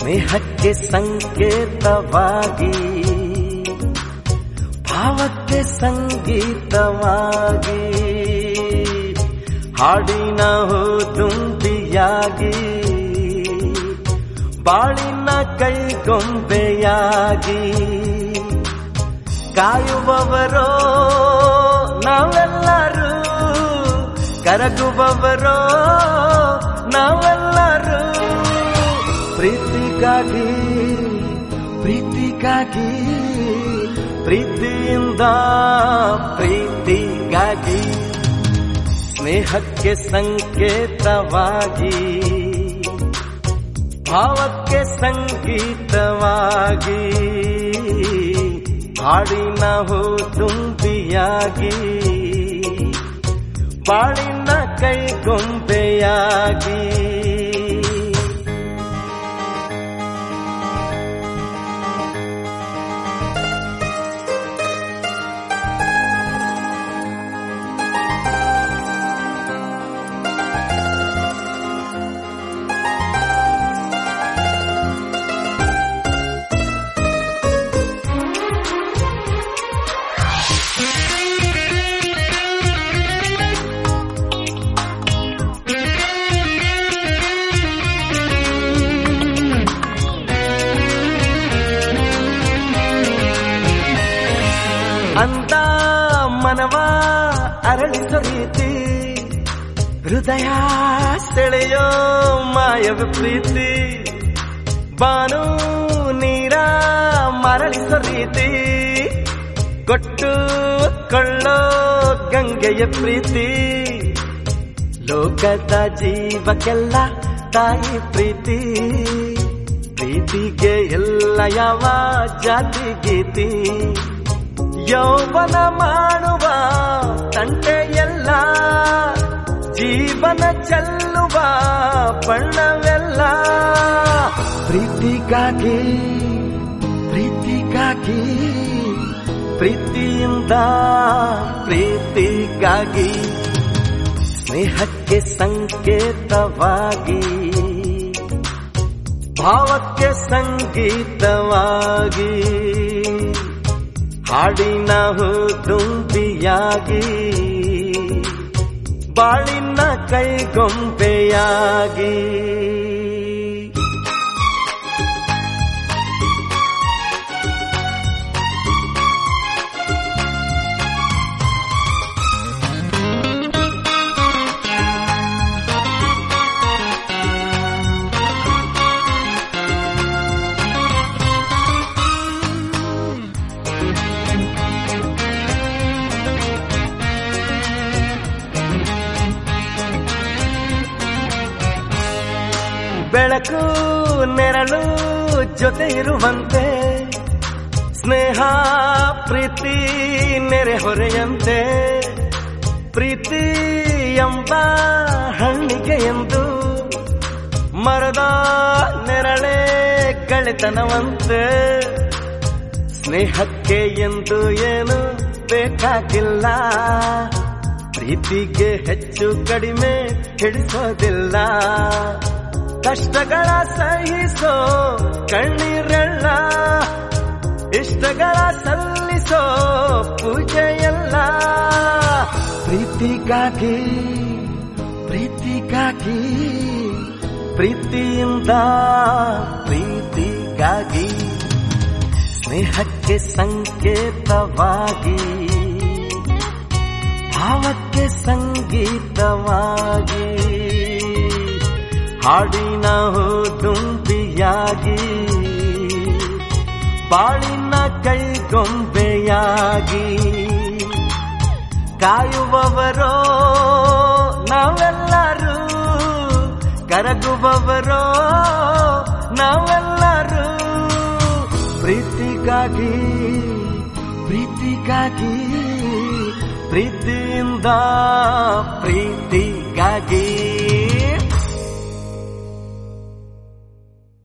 ಸ್ನೇಹಕ್ಕೆ ಸಂಕೇತವಾಗಿ ಭಾವಕ್ಕೆ ಸಂಗೀತವಾಗಿ ಹಾಡಿನ ತುಂಬಿಯಾಗಿ ಬಾಳಿನ ಕೈಗೊಂಬೆಯಾಗಿ ಕಾಯುವವರೋ ನಾವೆಲ್ಲರೂ ಕರಗುವವರೋ ನಾವೆಲ್ಲರೂ ಪ್ರೀತಿಗಾಗಿ ಪ್ರೀತಿಗಾಗಿ ಪ್ರೀತಿಯಿಂದ ಪ್ರೀತಿಗಾಗಿ ಸ್ನೇಹಕ್ಕೆ ಸಂಕೇತವಾಗಿ ಭಾವಕ್ಕೆ ಸಂಗೀತವಾಗಿ ಹಾಡಿನ ಹೂ ತುಂಬಿಯಾಗಿ ಬಾಳಿನ ಕೈಗೊಂಬೆಯಾಗಿ ಅಂದ ಮನವ ಅರಳಿಸೋ ರೀತಿ ಹೃದಯ ಸೆಳೆಯೋ ಮಾಯವ ಪ್ರೀತಿ ಬಾನು ನೀರ ಮರಳಿಸೋ ರೀತಿ ಕೊಟ್ಟು ಕೊಳ್ಳೋ ಗಂಗೆಯ ಪ್ರೀತಿ ಲೋಕದ ಜೀವಕ್ಕೆಲ್ಲ ತಾಯಿ ಪ್ರೀತಿ ಪ್ರೀತಿಗೆ ಎಲ್ಲ ಯಾವ ಜಾತಿ ಗೀತಿ ಯೌವನ ಮಾಡುವ ತಂಟೆಯಲ್ಲ ಜೀವನ ಚೆಲ್ಲುವ ಬಣ್ಣವೆಲ್ಲ ಪ್ರೀತಿಗಾಗಿ ಪ್ರೀತಿಗಾಗಿ ಪ್ರೀತಿಯಿಂದ ಪ್ರೀತಿಗಾಗಿ ಸ್ನೇಹಕ್ಕೆ ಸಂಕೇತವಾಗಿ ಭಾವಕ್ಕೆ ಸಂಗೀತವಾಗಿ ಹಾಡಿನ ಹೂ ತುಂಬಿಯಾಗಿ ಬಾಳಿನ ಕೈಗೊಂಬೆಯಾಗಿ ಬೆಳಕು ನೆರಳು ಜೊತೆ ಇರುವಂತೆ ಸ್ನೇಹ ಪ್ರೀತಿ ನೆರೆ ಹೊರೆಯಂತೆ ಪ್ರೀತಿ ಎಂಬ ಹಣ್ಣಿಗೆ ಎಂದು ಮರದ ನೆರಳೆ ಗೆಳೆತನವಂತೆ ಸ್ನೇಹಕ್ಕೆ ಎಂದು ಏನು ಬೇಕಾಗಿಲ್ಲ ಪ್ರೀತಿಗೆ ಹೆಚ್ಚು ಕಡಿಮೆ ಹಿಡಿಸೋದಿಲ್ಲ ಕಷ್ಟಗಳ ಸಹಿಸೋ ಕಣ್ಣೀರೆಲ್ಲ ಇಷ್ಟಗಳ ಸಲ್ಲಿಸೋ ಪೂಜೆಯಲ್ಲ ಪ್ರೀತಿಗಾಗಿ ಪ್ರೀತಿಗಾಗಿ ಪ್ರೀತಿಯಿಂದ ಪ್ರೀತಿಗಾಗಿ ಸ್ನೇಹಕ್ಕೆ ಸಂಕೇತವಾಗಿ ಭಾವಕ್ಕೆ ಸಂಗೀತವಾಗಿ ಹಾಡಿನ ಹೂ ತುಂಬಿಯಾಗಿ ಬಾಳಿನ ಕೈಗೊಂಬೆಯಾಗಿ ಕಾಯುವವರೋ ನಾವೆಲ್ಲರೂ ಕರಗುವವರೋ ನಾವೆಲ್ಲರೂ ಪ್ರೀತಿಗಾಗಿ ಪ್ರೀತಿಗಾಗಿ ಪ್ರೀತಿಯಿಂದ ಪ್ರೀತಿ